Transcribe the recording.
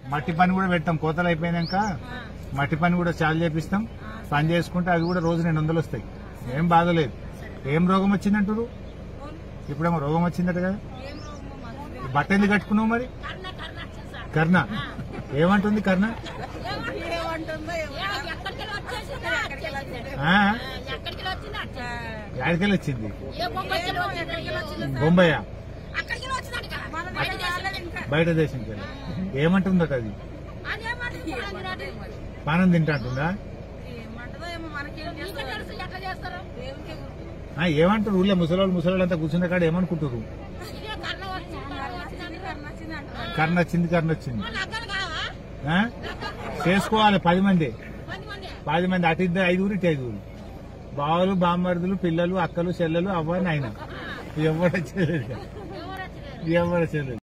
మట్టి పని కూడా పెట్టాం కోతలు అయిపోయినాక మట్టి పని కూడా చాలు చేపిస్తాం పని చేసుకుంటే అవి కూడా రోజు రెండు వందలు వస్తాయి ఏం బాధలేదు ఏం రోగం వచ్చిందంటారు ఇప్పుడేమో రోగం వచ్చిందట కదా ఈ బట్ట ఎందుకు కట్టుకున్నావు మరి కర్ణ ఏమంటుంది కర్ణ ఆ? ఎక్కడికెళ్ళి వచ్చింది బొంబాయి బయట దేశంకి వెళ్ళి ఏమంటుందట అది పానం తింటాంటుందా ఆ, ఏమంటారు ఊళ్ళో ముసలోళ్ళు ముసలోళ్ళు అంతా కూర్చున్న కాడ ఏమనుకుంటారు కర్ణ వచ్చింది కర్ణ వచ్చింది ఆ? చేసుకోవాలి పది మంది పది మంది అటు ఇద్దరు ఐదుగురు ఇటు ఐదుగురు బావలు బామ్మర్దులు పిల్లలు అక్కలు చెల్లెలు అవ్వ నాయన ఎవరు వచ్చేది ఎవరు వచ్చేది